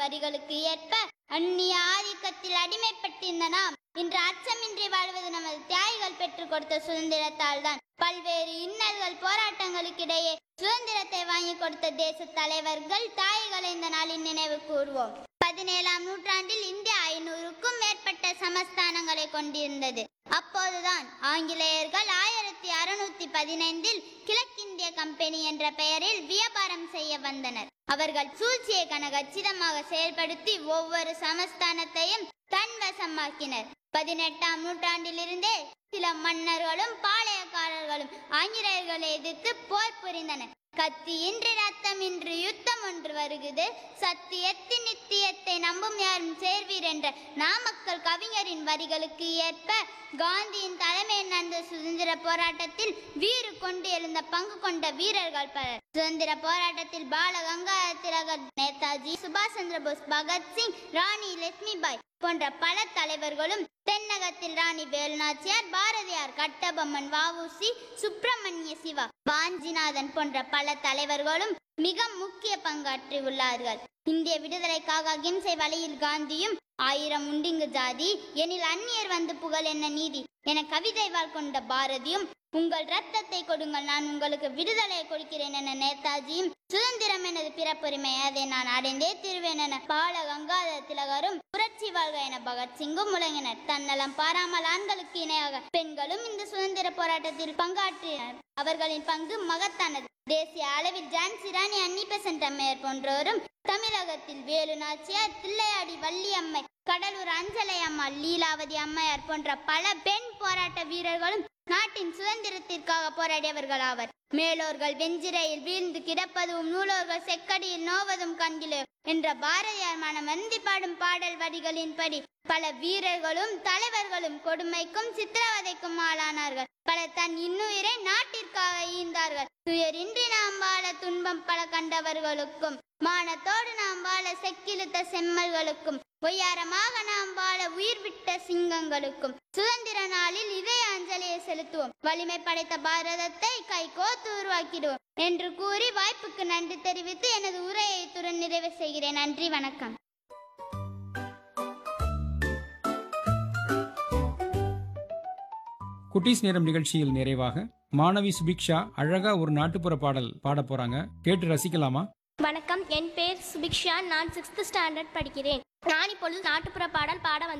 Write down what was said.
வரிகளுக்கு ஏற்ப அந்நிய ஆதிக்கத்தில் அடிமைப்பட்டிருந்த நாம் இன்று அச்சமின்றி வாழ்வது நமது தியாகிகள் பெற்றுக் கொடுத்த சுதந்திரத்தால் தான் பல்வேறு இன்னல்கள் போராட்டங்களுக்கிடையே சுதந்திரத்தை வாங்கி கொடுத்த தேச தலைவர்கள் தாய்களை இந்த நாளில் நினைவு கூறுவோம் பதினேழாம் நூற்றாண்டில் இந்தியா ஐநூறுக்கும் மேற்பட்ட சமஸ்தானங்களை கொண்டிருந்தது அப்போதுதான் ஆங்கிலேயர்கள் ஆயிரத்தி அறுநூத்தி பதினைந்தில் கிழக்கிந்திய கம்பெனி என்ற பெயரில் வியாபாரம் செய்ய வந்தனர் அவர்கள் சூழ்ச்சியை கனகச்சிதமாக செயல்படுத்தி ஒவ்வொரு சமஸ்தானத்தையும் தன்வசமாக்கினர் பதினெட்டாம் நூற்றாண்டிலிருந்தே சில மன்னர்களும் பாளையக்காரர்களும் ஆங்கிலேயர்களை எதிர்த்து போர் புரிந்தனர் கத்தியின்றி ரத்தமின்றி யுத்தம் ஒன்று வருகுது சத்தியத்தின் நித்தியத்தை நம்பும் யாரும் சேர்வீர் என்ற நாமக்கல் கவிஞரின் வரிகளுக்கு ஏற்ப காந்தியின் தலைமையில் நடந்த சுதந்திர போராட்டத்தில் வீறு கொண்டு எழுந்த பங்கு கொண்ட வீரர்கள் பலர் சுதந்திர போராட்டத்தில் பால கங்காதர திலகர் நேதாஜி சுபாஷ் சந்திர போஸ் பகத்சிங் ராணி லட்சுமிபாய் போன்ற பல தலைவர்களும் தென்னகத்தில் ராணி வேலுநாச்சியார் பாரதியார் கட்டபொம்மன் வஉசி சுப்பிரமணிய சிவா வாஞ்சிநாதன் போன்ற பல தலைவர்களும் மிக முக்கிய பங்காற்றி உள்ளார்கள் இந்திய விடுதலைக்காக அகிம்சை வழியில் காந்தியும் ஆயிரம் உண்டிங்கு ஜாதி எனில் அந்நியர் வந்து புகழ் என்ன நீதி என கவிதை வாழ் கொண்ட பாரதியும் உங்கள் ரத்தத்தை கொடுங்கள் நான் உங்களுக்கு விடுதலை கொடுக்கிறேன் என நேதாஜியும் சுதந்திரம் எனது பிறப்புரிமை அதை நான் அடைந்தே திருவேன் என பால கங்காதர திலகரும் புரட்சி வாழ்க என பகத்சிங்கும் முழங்கினர் தன்னலம் பாராமல் ஆண்களுக்கு இணையாக பெண்களும் இந்த சுதந்திர போராட்டத்தில் பங்காற்றினர் அவர்களின் பங்கு மகத்தானது தேசிய அளவில் ஜான்சி ராணி அன்னி பெசன்ட் அம்மையார் போன்றோரும் தமிழகத்தில் வேலு நாச்சியார் தில்லையாடி வள்ளியம்மை கடலூர் அஞ்சலை அம்மா லீலாவதி அம்மையார் போன்ற பல பெண் போராட்ட வீரர்களும் நாட்டின் சுதந்திரத்திற்காக போராடியவர்கள் ஆவர் மேலோர்கள் வெஞ்சிரையில் வீழ்ந்து கிடப்பதும் நூலோர்கள் செக்கடியில் நோவதும் கண்கிலே என்ற பாரதியார் மனம் வந்தி பாடும் பாடல் வரிகளின்படி பல வீரர்களும் தலைவர்களும் கொடுமைக்கும் சித்திரவதைக்கும் ஆளானார்கள் பலர் தன் இன்னுயிரை நாட்டிற்காக ஈந்தார்கள் துயரின்றி நாம் வாழ துன்பம் பல கண்டவர்களுக்கும் மானத்தோடு நாம் வாழ செக்கிழுத்த செம்மல்களுக்கும் பொய்யாரமாக நாம் வாழ உயிர் விட்ட சிங்கங்களுக்கும் சுதந்திர நாளில் இதய அஞ்சலியை செலுத்துவோம் வலிமை படைத்த பாரதத்தை கை கோத்து உருவாக்கிடுவோம் என்று கூறி வாய்ப்புக்கு நன்றி தெரிவித்து எனது உரையை இத்துடன் நிறைவு செய்கிறேன் நன்றி வணக்கம் குட்டீஸ் நேரம் நிகழ்ச்சியில் நிறைவாக மாணவி சுபிக்ஷா அழகா ஒரு நாட்டுப்புற பாடல் பாட போறாங்க கேட்டு ரசிக்கலாமா வணக்கம் என் பேர் சுபிக்ஷா நான் சிக்ஸ்த் ஸ்டாண்டர்ட் படிக்கிறேன் நான் இப்பொழுது நாட்டுப்புற பாடல் பாட வந்து